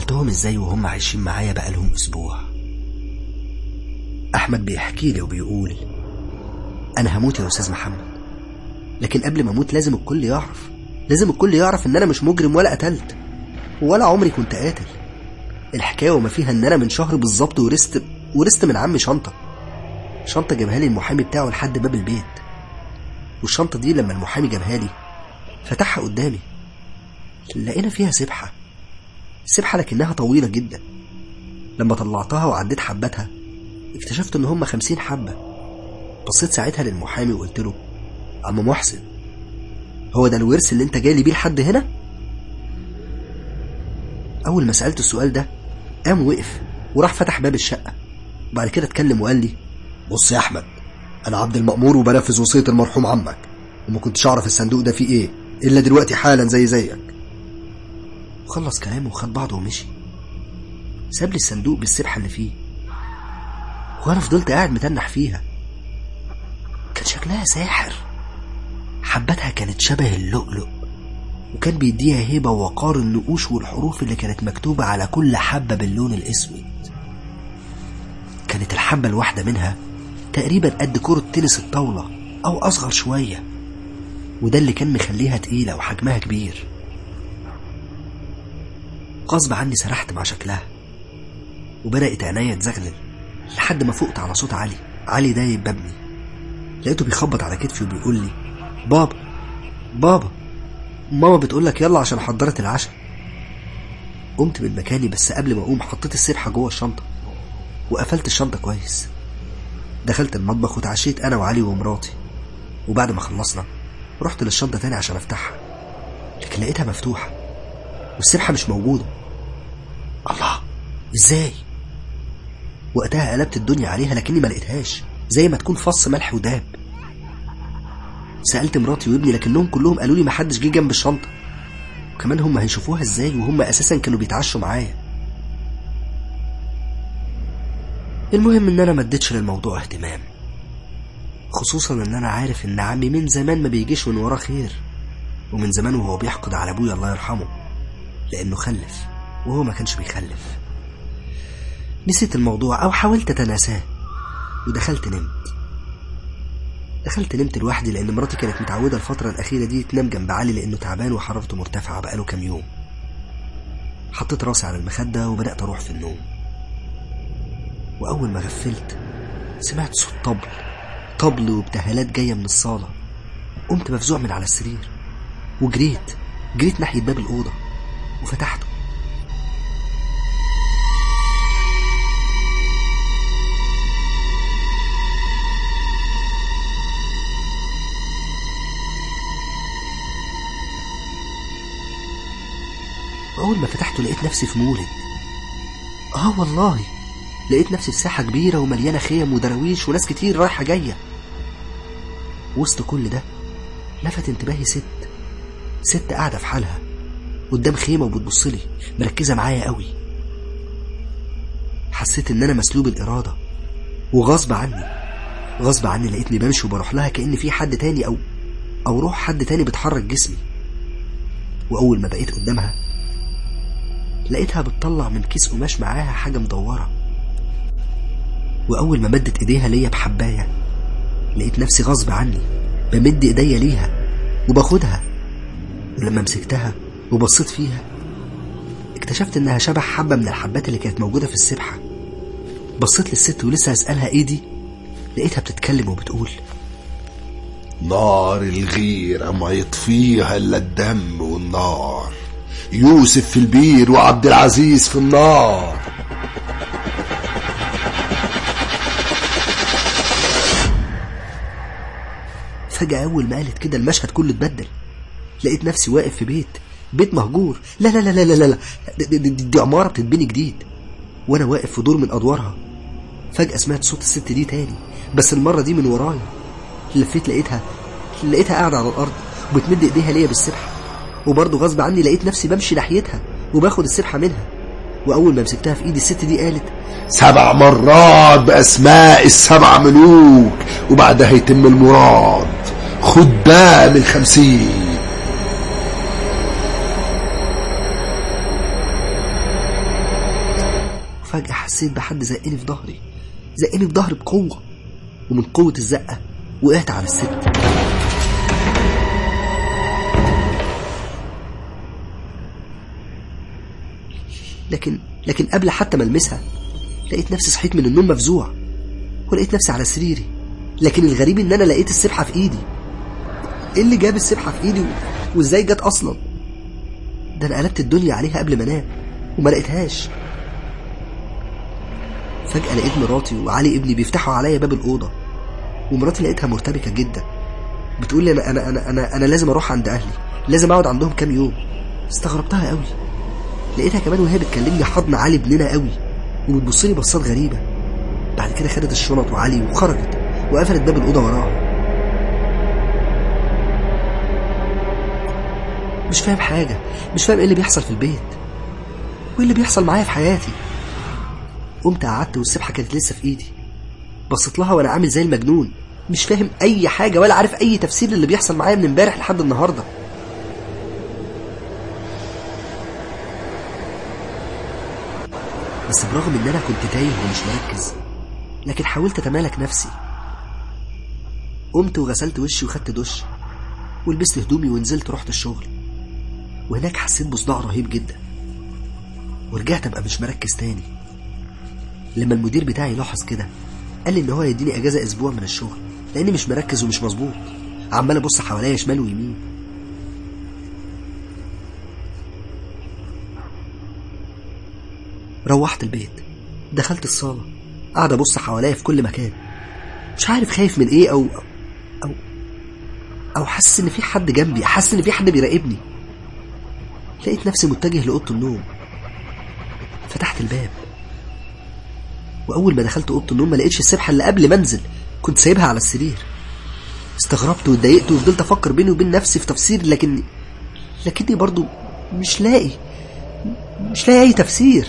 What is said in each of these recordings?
سألتهم ازاي وهم عايشين معايا بقالهم اسبوع احمد بيحكي لي وبيقول انا هموت يا استاذ محمد لكن قبل ما اموت لازم الكل يعرف لازم الكل يعرف ان انا مش مجرم ولا قتلت ولا عمري كنت قاتل الحكايه وما فيها ان انا من شهر بالظبط ورثت ورثت من عمي شنطه شنطه جابها لي المحامي بتاعه لحد باب البيت والشنطه دي لما المحامي جابها لي فتحها قدامي لقينا فيها سبحه سبحه لكنها طويله جدا لما طلعتها وعديت حبتها اكتشفت ان هم خمسين حبه بصيت ساعتها للمحامي وقلت له عم محسن هو ده الورث اللي انت جاي بيه لحد هنا اول ما سالته السؤال ده قام وقف وراح فتح باب الشقه وبعد كده اتكلم وقال لي بص يا احمد انا عبد المأمور وبنفذ وصية المرحوم عمك وما كنتش اعرف الصندوق ده فيه ايه الا دلوقتي حالا زي زيك وخلص كلامه وخد بعضه ومشي ساب لي الصندوق بالسبحه اللي فيه وانا فضلت قاعد متنح فيها كان شكلها ساحر حبتها كانت شبه اللؤلؤ وكان بيديها هيبة ووقار النقوش والحروف اللي كانت مكتوبة على كل حبة باللون الأسود كانت الحبة الواحدة منها تقريبا قد كرة تنس الطاولة أو أصغر شوية وده اللي كان مخليها تقيلة وحجمها كبير غصب عني سرحت مع شكلها وبدأت عينيا تزغلل لحد ما فقت على صوت علي علي ده يبابني لقيته بيخبط على كتفي وبيقول لي بابا بابا ماما بتقول لك يلا عشان حضرت العشاء قمت من مكاني بس قبل ما اقوم حطيت السبحه جوه الشنطه وقفلت الشنطه كويس دخلت المطبخ واتعشيت انا وعلي ومراتي وبعد ما خلصنا رحت للشنطه تاني عشان افتحها لكن لقيتها مفتوحه والسبحه مش موجوده الله ازاي وقتها قلبت الدنيا عليها لكني ما لقيتهاش زي ما تكون فص ملح وداب سألت مراتي وابني لكنهم كلهم قالوا لي محدش جه جنب الشنطة وكمان هم هيشوفوها ازاي وهم اساسا كانوا بيتعشوا معايا المهم ان انا ما اديتش للموضوع اهتمام خصوصا ان انا عارف ان عمي من زمان ما بيجيش من وراه خير ومن زمان وهو بيحقد على ابويا الله يرحمه لانه خلف وهو ما كانش بيخلف نسيت الموضوع او حاولت اتناساه ودخلت نمت دخلت نمت لوحدي لان مراتي كانت متعوده الفتره الاخيره دي تنام جنب علي لانه تعبان وحرارته مرتفعه بقاله كام يوم حطيت راسي على المخده وبدات اروح في النوم واول ما غفلت سمعت صوت طبل طبل وابتهالات جايه من الصاله قمت مفزوع من على السرير وجريت جريت ناحيه باب الاوضه وفتحته وأول ما فتحته لقيت نفسي في مولد آه والله لقيت نفسي في ساحة كبيرة ومليانة خيم ودراويش وناس كتير رايحة جاية وسط كل ده لفت انتباهي ست ست قاعدة في حالها قدام خيمة وبتبصلي مركزة معايا قوي حسيت ان انا مسلوب الإرادة وغصب عني غصب عني لقيتني بمشي وبروح لها كأن في حد تاني أو أو روح حد تاني بتحرك جسمي وأول ما بقيت قدامها لقيتها بتطلع من كيس قماش معاها حاجة مدورة وأول ما مدت إيديها ليا بحباية لقيت نفسي غصب عني بمد إيديا ليها وباخدها ولما مسكتها وبصيت فيها اكتشفت إنها شبه حبة من الحبات اللي كانت موجودة في السبحة بصيت للست ولسه أسألها إيه دي لقيتها بتتكلم وبتقول نار الغيرة ما يطفيها إلا الدم والنار يوسف في البير وعبد العزيز في النار فجأة أول ما قالت كده المشهد كله اتبدل لقيت نفسي واقف في بيت بيت مهجور لا لا لا لا لا لا, لا. دي, دي, دي, دي عمارة بتتبني جديد وأنا واقف في دور من أدوارها فجأة سمعت صوت الست دي تاني بس المرة دي من ورايا لفيت لقيتها لقيتها قاعدة على الأرض وبتمد إيديها ليا بالسبحة وبرضه غصب عني لقيت نفسي بمشي ناحيتها وباخد السبحة منها وأول ما مسكتها في إيدي الست دي قالت سبع مرات بأسماء السبع ملوك وبعدها يتم المراد خد بقى من خمسين وفجأة حسيت بحد زقني في ظهري زقني في ظهري بقوة ومن قوة الزقة وقعت على الست لكن لكن قبل حتى ما المسها لقيت نفسي صحيت من النوم مفزوع ولقيت نفسي على سريري لكن الغريب ان انا لقيت السبحه في ايدي ايه اللي جاب السبحه في ايدي و... وازاي جت اصلا ده انا قلبت الدنيا عليها قبل ما انام وما لقيتهاش فجأة لقيت مراتي وعلي ابني بيفتحوا عليا باب الأوضة ومراتي لقيتها مرتبكة جدا بتقول لي أنا أنا أنا أنا, أنا لازم أروح عند أهلي لازم أقعد عندهم كام يوم استغربتها قوي لقيتها كمان وهي بتكلمني حضن علي ابننا قوي وبتبص لي بصات غريبة بعد كده خدت الشنط وعلي وخرجت وقفلت باب الأوضة وراها مش فاهم حاجة مش فاهم ايه اللي بيحصل في البيت وايه اللي بيحصل معايا في حياتي قمت قعدت والسبحة كانت لسه في ايدي بصيت لها وانا عامل زي المجنون مش فاهم اي حاجة ولا عارف اي تفسير للي بيحصل معايا من امبارح لحد النهاردة بس برغم ان انا كنت تايه ومش مركز لكن حاولت اتمالك نفسي قمت وغسلت وشي وخدت دش ولبست هدومي ونزلت رحت الشغل وهناك حسيت بصداع رهيب جدا ورجعت ابقى مش مركز تاني لما المدير بتاعي لاحظ كده قال لي ان هو يديني اجازه اسبوع من الشغل لاني مش مركز ومش مظبوط عمال ابص حواليا شمال ويمين روحت البيت دخلت الصاله قاعد ابص حواليا في كل مكان مش عارف خايف من ايه او او او حاسس ان في حد جنبي حاسس ان في حد بيراقبني لقيت نفسي متجه لاوضه النوم فتحت الباب واول ما دخلت اوضه النوم ما لقيتش السبحه اللي قبل ما انزل كنت سايبها على السرير استغربت واتضايقت وفضلت افكر بيني وبين نفسي في تفسير لكن لكني برضو مش لاقي مش لاقي اي تفسير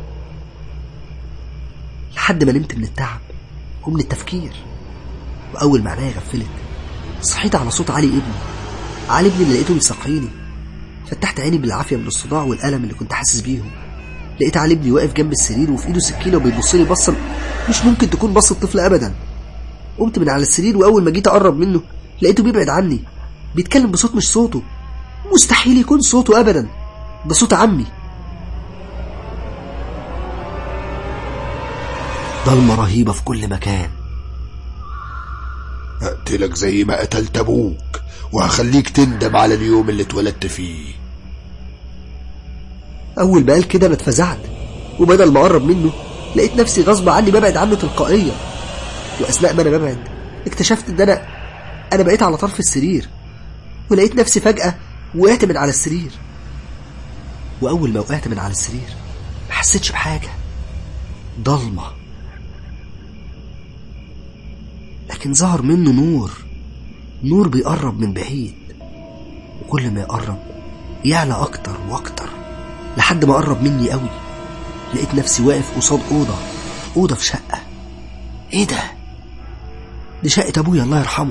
لحد ما نمت من التعب ومن التفكير واول ما عينيا غفلت صحيت على صوت علي ابني علي ابني اللي لقيته بيصحيني فتحت عيني بالعافيه من الصداع والالم اللي كنت حاسس بيهم لقيت علي ابني واقف جنب السرير وفي ايده سكينه وبيبص لي بصه مش ممكن تكون بصه طفل ابدا قمت من على السرير واول ما جيت اقرب منه لقيته بيبعد عني بيتكلم بصوت مش صوته مستحيل يكون صوته ابدا ده صوت عمي ضلمه رهيبه في كل مكان اقتلك زي ما قتلت ابوك وهخليك تندم على اليوم اللي اتولدت فيه اول ما قال كده انا اتفزعت وبدل ما اقرب منه لقيت نفسي غصب عني ببعد عنه تلقائيا واثناء ما انا ببعد اكتشفت ان انا انا بقيت على طرف السرير ولقيت نفسي فجاه وقعت من على السرير واول ما وقعت من على السرير ما حسيتش بحاجه ضلمه لكن ظهر منه نور نور بيقرب من بعيد وكل ما يقرب يعلى اكتر واكتر لحد ما قرب مني قوي لقيت نفسي واقف قصاد اوضه اوضه في شقه ايه ده دي شقه ابويا الله يرحمه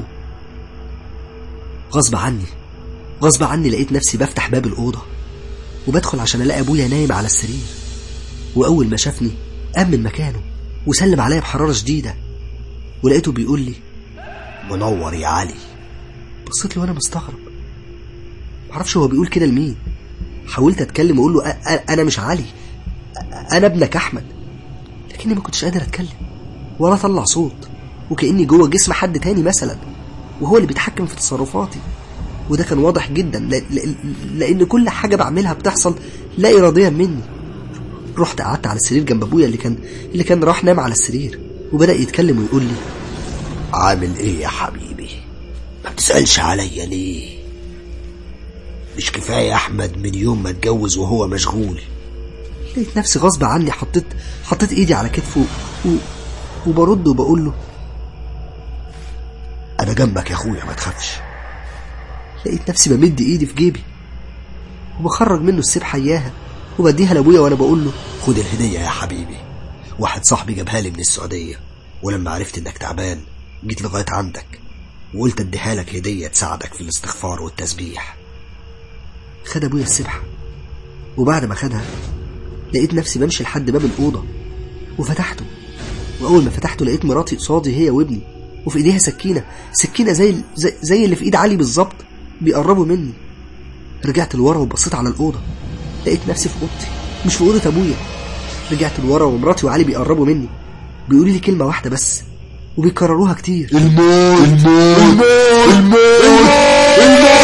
غصب عني غصب عني لقيت نفسي بفتح باب الاوضه وبدخل عشان الاقي ابويا نايم على السرير واول ما شافني قام من مكانه وسلم عليا بحراره شديده ولقيته بيقول لي منور يا علي بصيت له وانا مستغرب معرفش هو بيقول كده لمين حاولت اتكلم واقول له أ- أ- انا مش علي أ- انا ابنك احمد لكني ما كنتش قادر اتكلم ولا اطلع صوت وكاني جوه جسم حد تاني مثلا وهو اللي بيتحكم في تصرفاتي وده كان واضح جدا ل- ل- لان كل حاجه بعملها بتحصل لا اراديا مني رحت قعدت على السرير جنب ابويا اللي كان اللي كان راح نام على السرير وبدا يتكلم ويقول لي عامل ايه يا حبيبي ما بتسألش عليا ليه مش كفاية احمد من يوم ما اتجوز وهو مشغول لقيت نفسي غصب عني حطيت حطيت ايدي على كتفه و... وبرد وبقول له انا جنبك يا اخويا ما تخافش لقيت نفسي بمد ايدي في جيبي وبخرج منه السبحه اياها وبديها لابويا وانا بقول له خد الهدية يا حبيبي واحد صاحبي جابها لي من السعودية ولما عرفت انك تعبان جيت لغاية عندك وقلت اديها لك هدية تساعدك في الاستغفار والتسبيح خد ابويا السبحه وبعد ما خدها لقيت نفسي بمشي لحد باب الاوضه وفتحته وأول ما فتحته لقيت مراتي قصادي هي وابني وفي إيديها سكينة سكينة زي, زي, زي اللي في إيد علي بالظبط بيقربوا مني رجعت لورا وبصيت على الأوضة لقيت نفسي في أوضتي مش في أوضة أبويا رجعت لورا ومراتي وعلي بيقربوا مني بيقولوا لي كلمة واحدة بس وبيكرروها كتير الموت الموت الموت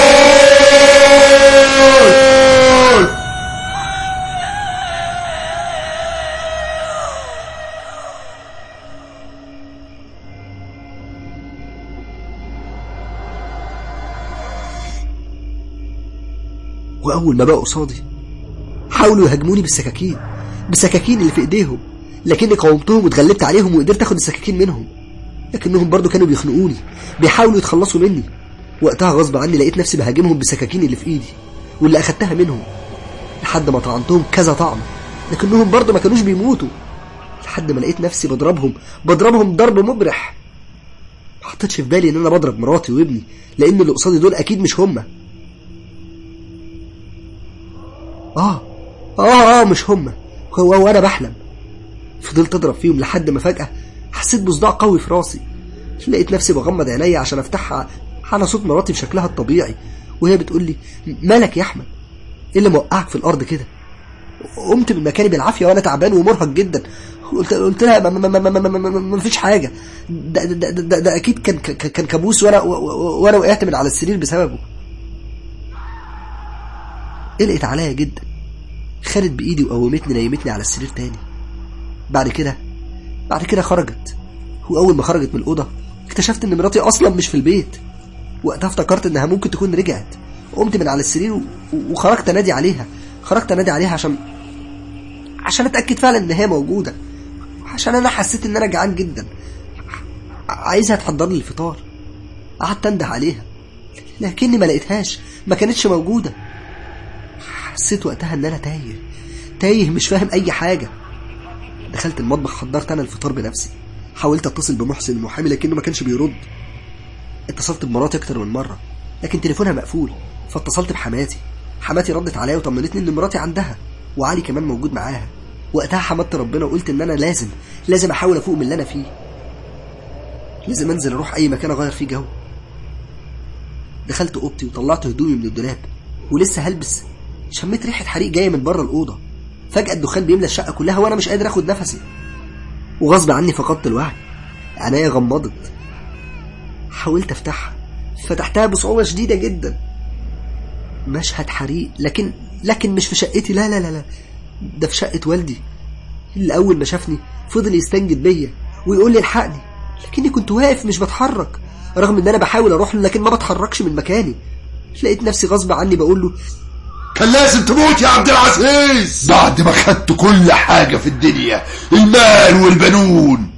الموت وأول ما بقوا قصادي حاولوا يهاجموني بالسكاكين بالسكاكين اللي في إيديهم لكني قاومتهم واتغلبت عليهم وقدرت اخد السكاكين منهم لكنهم برضو كانوا بيخنقوني بيحاولوا يتخلصوا مني وقتها غصب عني لقيت نفسي بهاجمهم بالسكاكين اللي في ايدي واللي اخدتها منهم لحد ما طعنتهم كذا طعن لكنهم برضو ما كانوش بيموتوا لحد ما لقيت نفسي بضربهم بضربهم ضرب مبرح ما حطيتش في بالي ان انا بضرب مراتي وابني لان اللي قصادي دول اكيد مش هما اه اه اه مش هما هو وانا بحلم فضلت اضرب فيهم لحد ما فجأة حسيت بصداع قوي في راسي لقيت نفسي بغمض عينيا عشان افتحها على صوت مراتي بشكلها الطبيعي وهي بتقول لي مالك يا احمد ايه اللي موقعك في الارض كده قمت من مكاني بالعافيه وانا تعبان ومرهق جدا قلت قلت لها ما, ما, ما, ما, ما, ما, ما فيش حاجه ده, ده, ده, ده, ده اكيد كان كان كابوس وانا وانا وقعت من على السرير بسببه قلقت عليا جدا خدت بايدي وقومتني نيمتني على السرير تاني بعد كده بعد كده خرجت واول ما خرجت من الاوضه اكتشفت ان مراتي اصلا مش في البيت وقتها افتكرت انها ممكن تكون رجعت قمت من على السرير و... وخرجت انادي عليها خرجت انادي عليها عشان عشان اتاكد فعلا ان هي موجوده عشان انا حسيت ان انا جعان جدا عايزها تحضر لي الفطار قعدت انده عليها لكني ما لقيتهاش ما كانتش موجوده حسيت وقتها ان انا تايه تايه مش فاهم اي حاجه دخلت المطبخ حضرت انا الفطار بنفسي حاولت اتصل بمحسن المحامي لكنه ما كانش بيرد اتصلت بمراتي اكتر من مره لكن تليفونها مقفول فاتصلت بحماتي حماتي ردت عليا وطمنتني ان مراتي عندها وعلي كمان موجود معاها وقتها حمدت ربنا وقلت ان انا لازم لازم احاول افوق من اللي انا فيه لازم انزل اروح اي مكان اغير فيه جو دخلت اوضتي وطلعت هدومي من الدولاب ولسه هلبس شميت ريحه حريق جايه من بره الاوضه فجاه الدخان بيملى الشقه كلها وانا مش قادر اخد نفسي وغصب عني فقدت الوعي عينيا غمضت حاولت افتحها فتحتها بصعوبه شديده جدا مشهد حريق لكن لكن مش في شقتي لا لا لا لا ده في شقه والدي اللي اول ما شافني فضل يستنجد بيا ويقول لي الحقني لكني كنت واقف مش بتحرك رغم ان انا بحاول اروح له لكن ما بتحركش من مكاني لقيت نفسي غصب عني بقول له كان لازم تموت يا عبد العزيز بعد ما خدت كل حاجة في الدنيا المال والبنون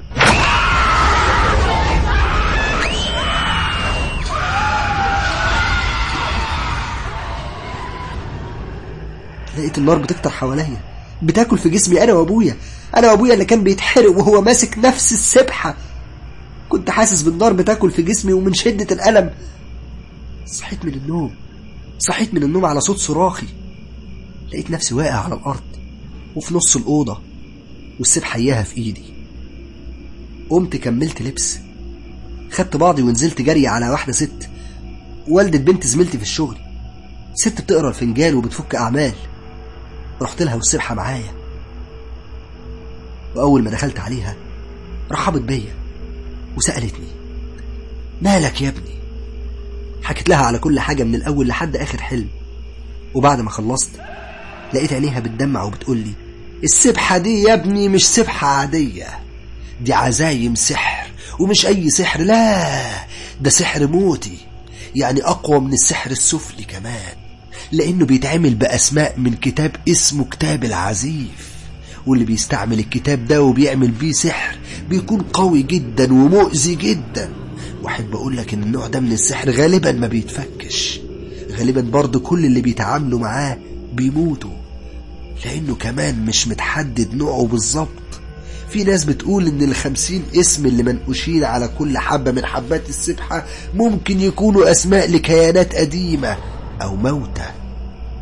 لقيت النار بتكتر حواليا بتاكل في جسمي انا وابويا انا وابويا اللي كان بيتحرق وهو ماسك نفس السبحه كنت حاسس بالنار بتاكل في جسمي ومن شده الالم صحيت من النوم صحيت من النوم على صوت صراخي لقيت نفسي واقع على الارض وفي نص الاوضه والسبحه اياها في ايدي قمت كملت لبس خدت بعضي ونزلت جري على واحده ست والدة بنت زميلتي في الشغل ست بتقرا الفنجان وبتفك اعمال رحت لها والسبحه معايا واول ما دخلت عليها رحبت بيا وسالتني مالك يا ابني حكيت لها على كل حاجه من الاول لحد اخر حلم وبعد ما خلصت لقيت عينيها بتدمع وبتقول لي السبحه دي يا ابني مش سبحه عاديه دي عزايم سحر ومش اي سحر لا ده سحر موتي يعني اقوى من السحر السفلي كمان لانه بيتعمل باسماء من كتاب اسمه كتاب العزيف واللي بيستعمل الكتاب ده وبيعمل بيه سحر بيكون قوي جدا ومؤذي جدا واحب اقول لك ان النوع ده من السحر غالبا ما بيتفكش غالبا برضه كل اللي بيتعاملوا معاه بيموتوا لانه كمان مش متحدد نوعه بالظبط في ناس بتقول ان الخمسين اسم اللي منقوشين على كل حبة من حبات السبحة ممكن يكونوا اسماء لكيانات قديمة او موتى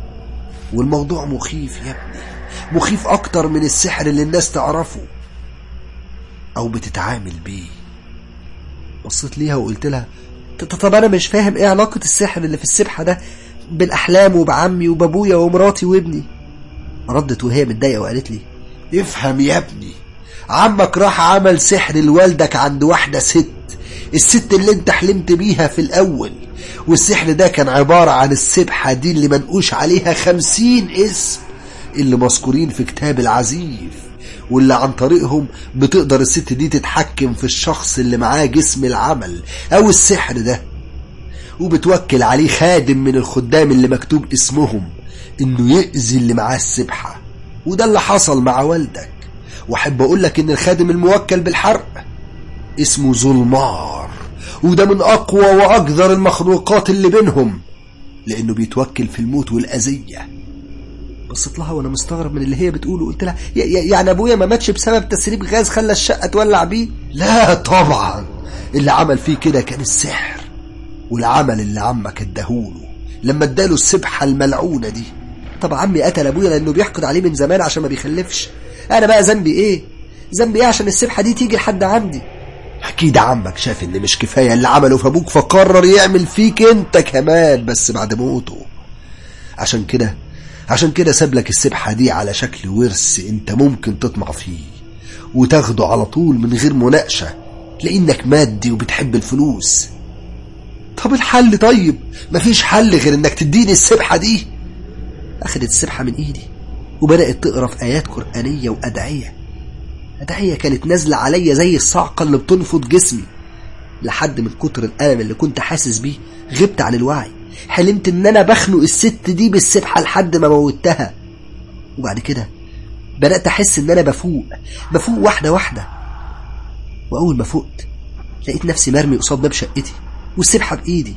والموضوع مخيف يا ابني مخيف اكتر من السحر اللي الناس تعرفه أو بتتعامل بيه بصيت ليها وقلت لها "ط- طب انا مش فاهم ايه علاقة السحر اللي في السبحة ده بالاحلام وبعمي وبابويا ومراتي وابني ردت وهي متضايقة وقالت لي افهم يا ابني عمك راح عمل سحر لوالدك عند واحدة ست الست اللي انت حلمت بيها في الأول والسحر ده كان عبارة عن السبحة دي اللي منقوش عليها خمسين اسم اللي مذكورين في كتاب العزيف واللي عن طريقهم بتقدر الست دي تتحكم في الشخص اللي معاه جسم العمل أو السحر ده وبتوكل عليه خادم من الخدام اللي مكتوب اسمهم انه يأذي اللي معاه السبحة وده اللي حصل مع والدك واحب اقول لك ان الخادم الموكل بالحرق اسمه ظلمار وده من اقوى واقدر المخلوقات اللي بينهم لانه بيتوكل في الموت والاذية بصيت لها وانا مستغرب من اللي هي بتقوله قلت لها "ي- ي- يعني ابويا ما ماتش بسبب تسريب غاز خلى الشقة تولع بيه لا طبعا اللي عمل فيه كده كان السحر والعمل اللي عمك اداهوله لما اداله السبحة الملعونة دي طب عمي قتل ابويا لانه بيحقد عليه من زمان عشان ما بيخلفش انا بقى ذنبي ايه ذنبي ايه عشان السبحة دي تيجي لحد عندي أكيد عمك شاف إن مش كفاية اللي عمله في أبوك فقرر يعمل فيك أنت كمان بس بعد موته عشان كده عشان كده ساب لك السبحة دي على شكل ورث أنت ممكن تطمع فيه وتاخده على طول من غير مناقشة لأنك مادي وبتحب الفلوس طب الحل طيب مفيش حل غير إنك تديني السبحة دي أخدت السبحة من إيدي وبدأت تقرا في آيات قرآنية وأدعية أدعية كانت نازلة عليا زي الصعقة اللي بتنفض جسمي لحد من كتر الألم اللي كنت حاسس بيه غبت عن الوعي حلمت إن أنا بخنق الست دي بالسبحة لحد ما موتها وبعد كده بدأت أحس إن أنا بفوق بفوق واحدة واحدة وأول ما فقت لقيت نفسي مرمي قصاد باب شقتي والسبحة بإيدي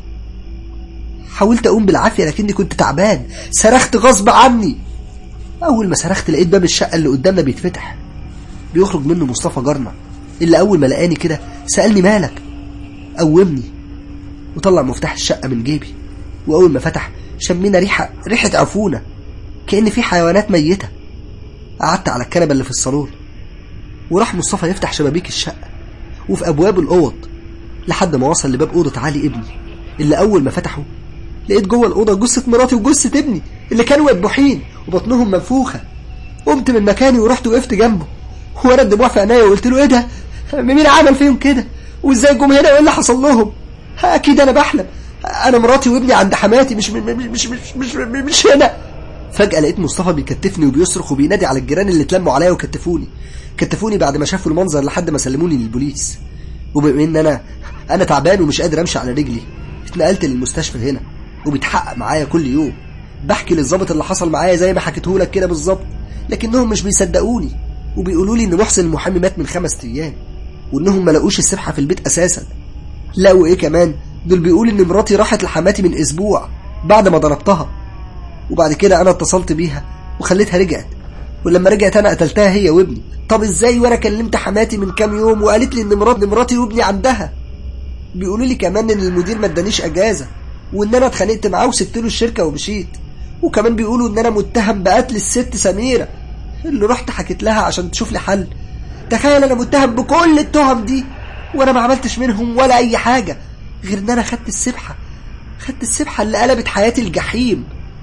حاولت أقوم بالعافية لكني كنت تعبان صرخت غصب عني أول ما صرخت لقيت باب الشقة اللي قدامنا بيتفتح بيخرج منه مصطفى جارنا اللي أول ما لقاني كده سألني مالك قومني وطلع مفتاح الشقة من جيبي وأول ما فتح شمينا ريحة ريحة عفونة كأن في حيوانات ميتة قعدت على الكنبة اللي في الصالون وراح مصطفى يفتح شبابيك الشقة وفي أبواب الأوض لحد ما وصل لباب أوضة علي ابني اللي أول ما فتحه لقيت جوه الأوضة جثة مراتي وجثة ابني اللي كانوا يذبحين وبطنهم منفوخة قمت من مكاني ورحت وقفت جنبه وانا الدموع في عينيا وقلت له ايه ده مين عمل فيهم كده وازاي جم هنا وايه اللي حصل لهم اكيد انا بحلم انا مراتي وابني عند حماتي مش مش مش مش مش, مش هنا فجأة لقيت مصطفى بيكتفني وبيصرخ وبينادي على الجيران اللي اتلموا عليا وكتفوني كتفوني بعد ما شافوا المنظر لحد ما سلموني للبوليس وبما ان انا انا تعبان ومش قادر امشي على رجلي اتنقلت للمستشفى هنا وبيتحقق معايا كل يوم بحكي للظابط اللي حصل معايا زي ما حكيته لك كده بالظبط لكنهم مش بيصدقوني وبيقولوا لي ان محسن المحامي مات من خمس ايام وانهم ما لقوش السبحه في البيت اساسا لقوا ايه كمان دول بيقولوا ان مراتي راحت لحماتي من اسبوع بعد ما ضربتها وبعد كده انا اتصلت بيها وخليتها رجعت ولما رجعت انا قتلتها هي وابني طب ازاي وانا كلمت حماتي من كام يوم وقالت لي ان مرات مراتي وابني عندها بيقولوا لي كمان ان المدير ما ادانيش اجازه وان انا اتخانقت معاه وسبت له الشركه ومشيت وكمان بيقولوا ان انا متهم بقتل الست سميره اللي رحت حكيت لها عشان تشوف لي حل تخيل انا متهم بكل التهم دي وانا ما عملتش منهم ولا اي حاجه غير ان انا خدت السبحه خدت السبحه اللي قلبت حياتي الجحيم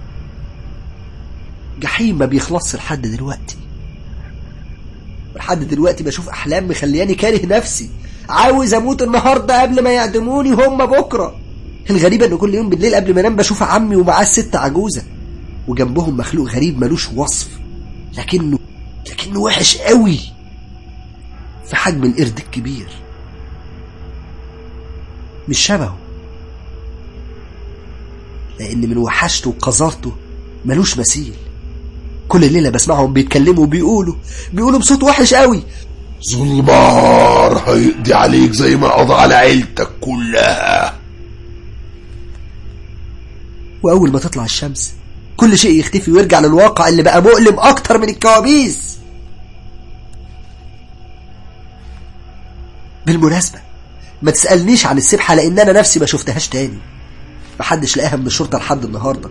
جحيم ما بيخلصش لحد دلوقتي لحد دلوقتي بشوف احلام مخلياني كاره نفسي عاوز اموت النهارده قبل ما يعدموني هم بكره الغريبه ان كل يوم بالليل قبل ما انام بشوف عمي ومعاه الست عجوزه وجنبهم مخلوق غريب ملوش وصف لكنه لكنه وحش قوي في حجم القرد الكبير مش شبهه لان من وحشته وقذارته ملوش مثيل كل ليله بسمعهم بيتكلموا وبيقولوا بيقولوا بصوت وحش قوي ظلمار هيقضي عليك زي ما قضى على عيلتك كلها واول ما تطلع الشمس كل شيء يختفي ويرجع للواقع اللي بقى مؤلم اكتر من الكوابيس بالمناسبة ما تسألنيش عن السبحة لأن أنا نفسي ما شفتهاش تاني محدش لقاها من الشرطة لحد النهاردة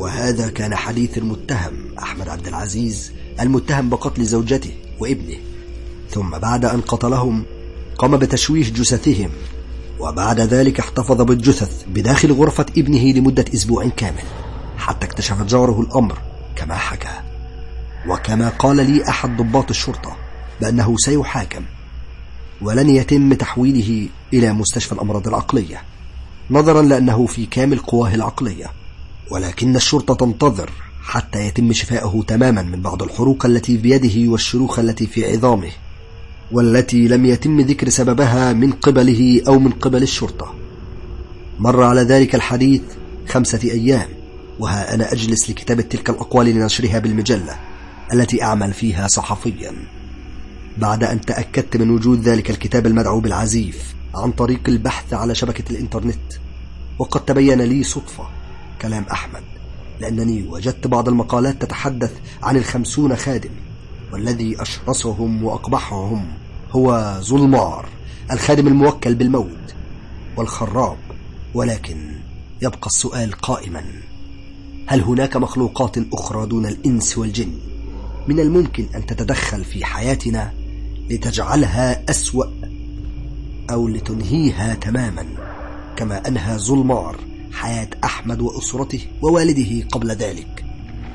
وهذا كان حديث المتهم أحمد عبد العزيز المتهم بقتل زوجته وابنه ثم بعد أن قتلهم قام بتشويش جثثهم وبعد ذلك احتفظ بالجثث بداخل غرفة ابنه لمدة أسبوع كامل حتى اكتشف جاره الأمر كما حكى وكما قال لي أحد ضباط الشرطة بأنه سيحاكم ولن يتم تحويله إلى مستشفى الأمراض العقلية نظرا لأنه في كامل قواه العقلية ولكن الشرطة تنتظر حتى يتم شفائه تماما من بعض الحروق التي بيده والشروخ التي في عظامه والتي لم يتم ذكر سببها من قبله أو من قبل الشرطة مر على ذلك الحديث خمسة أيام وها أنا أجلس لكتابة تلك الأقوال لنشرها بالمجلة التي أعمل فيها صحفيا بعد أن تأكدت من وجود ذلك الكتاب المدعو بالعزيف عن طريق البحث على شبكة الإنترنت وقد تبين لي صدفة كلام أحمد لأنني وجدت بعض المقالات تتحدث عن الخمسون خادم والذي أشرسهم وأقبحهم هو ظلمار الخادم الموكل بالموت والخراب ولكن يبقى السؤال قائما هل هناك مخلوقات أخرى دون الإنس والجن من الممكن أن تتدخل في حياتنا لتجعلها أسوأ أو لتنهيها تماما كما أنهى ظلمار حياة أحمد وأسرته ووالده قبل ذلك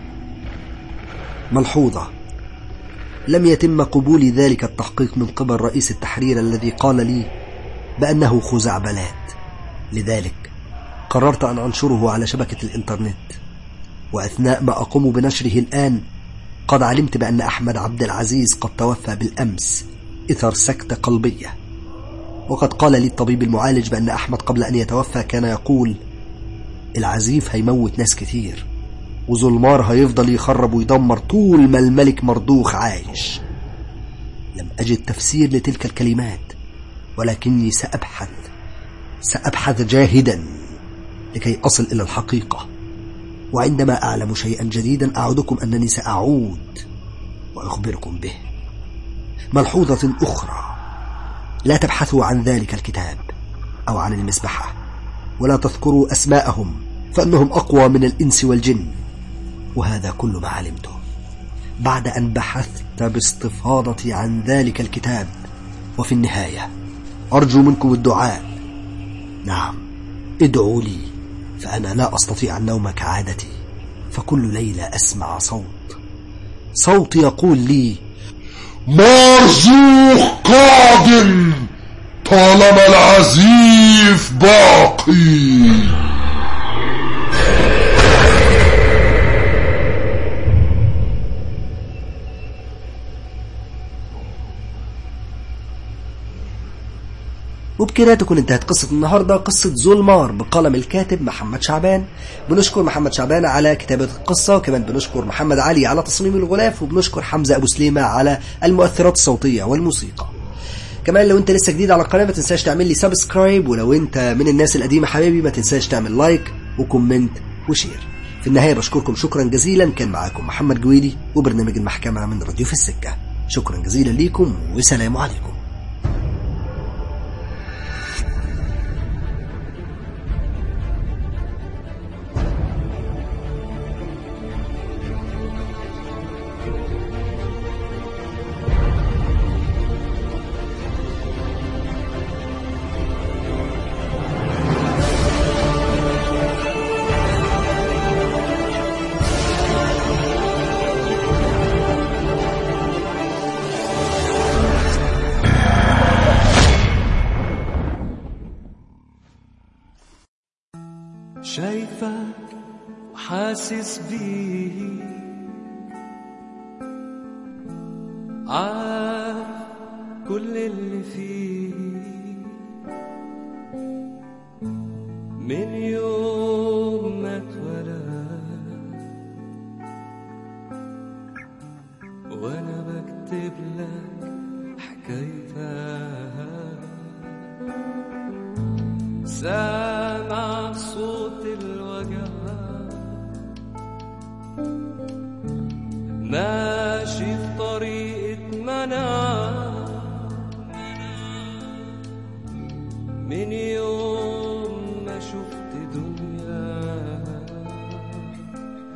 ملحوظة لم يتم قبول ذلك التحقيق من قبل رئيس التحرير الذي قال لي بأنه خزعبلات لذلك قررت أن أنشره على شبكة الإنترنت وأثناء ما أقوم بنشره الآن قد علمت بأن أحمد عبد العزيز قد توفى بالأمس إثر سكتة قلبية وقد قال لي الطبيب المعالج بأن أحمد قبل أن يتوفى كان يقول العزيف هيموت ناس كتير وظلمار هيفضل يخرب ويدمر طول ما الملك مردوخ عايش لم أجد تفسير لتلك الكلمات ولكني سأبحث سأبحث جاهدا لكي أصل إلى الحقيقة وعندما أعلم شيئا جديدا أعدكم أنني سأعود وأخبركم به ملحوظة أخرى لا تبحثوا عن ذلك الكتاب أو عن المسبحة ولا تذكروا أسماءهم فإنهم أقوى من الإنس والجن وهذا كل ما علمته بعد أن بحثت باستفاضة عن ذلك الكتاب وفي النهاية أرجو منكم الدعاء نعم ادعوا لي فأنا لا أستطيع النوم كعادتي فكل ليلة أسمع صوت صوت يقول لي مرزوق قادم طالما العزيف باقي وبكده تكون انتهت قصة النهاردة قصة زولمار بقلم الكاتب محمد شعبان بنشكر محمد شعبان على كتابة القصة وكمان بنشكر محمد علي على تصميم الغلاف وبنشكر حمزة أبو سليمة على المؤثرات الصوتية والموسيقى كمان لو انت لسه جديد على القناة ما تنساش تعمل لي سبسكرايب ولو انت من الناس القديمة حبيبي ما تنساش تعمل لايك وكومنت وشير في النهاية بشكركم شكرا جزيلا كان معاكم محمد جويدي وبرنامج المحكمة من راديو في السكة شكرا جزيلا ليكم وسلام عليكم شايفك وحاسس بيه عارف كل اللي فيه من يوم ما اتولد وانا بكتب لك حكايتها سامع صوت الوجع ماشي في طريقة منع من يوم ما شفت دنيا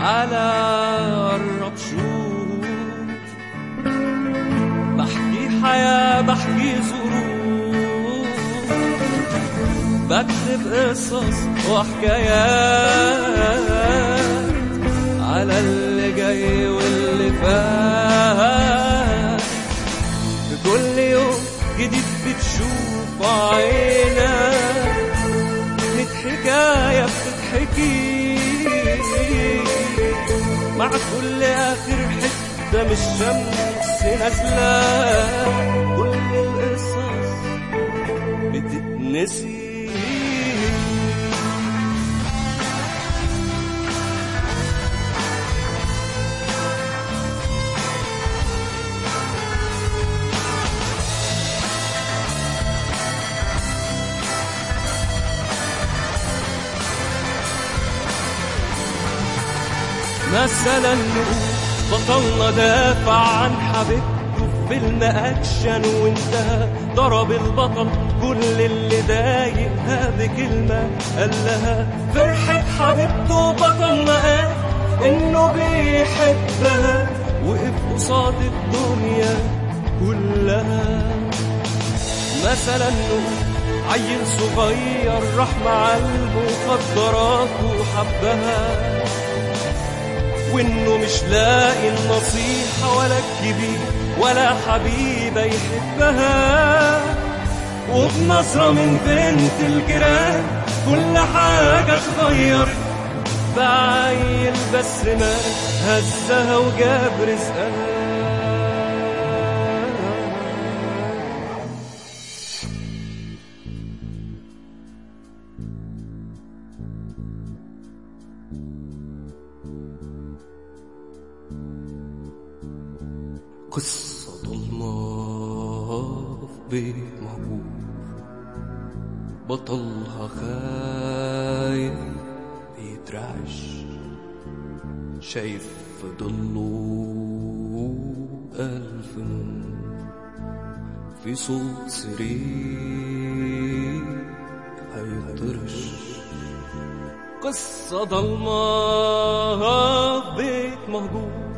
تعالى قرب شوف بحكي حياة بحكي ظروف بكتب قصص وحكايات على اللي جاي واللي فات بكل يوم جديد بتشوف عينك ميت حكاية بتتحكي مع كل آخر حتة من الشمس نازلة كل القصص بتتنسي مثلا نقول بطلنا دافع عن حبيبته في فيلم اكشن وانتهى ضرب البطل كل اللي ضايقها بكلمه قال لها فرحه حبيبته بطلنا قال انه بيحبها وقف قصاد الدنيا كلها مثلا نقول عيل صغير راح مع المخدرات وحبها وانه مش لاقي النصيحة ولا الكبير ولا حبيبة يحبها وبنظرة من بنت الجيران كل حاجة اتغيرت بعيل بس ما هزها وجاب رزقها قصة ضلمة في بيت مهجور بطلها خايف بيترعش شايف في ضله ألف نور في صوت سرير هيطرش قصة ضلمة في بيت مهجور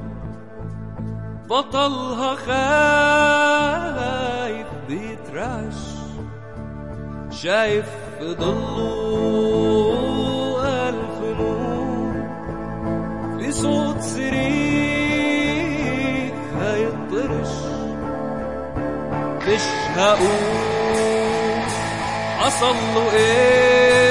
بطلها خايف بيترعش شايف في ضله ألف نور في صوت سرير هيطرش مش هقول حصل له ايه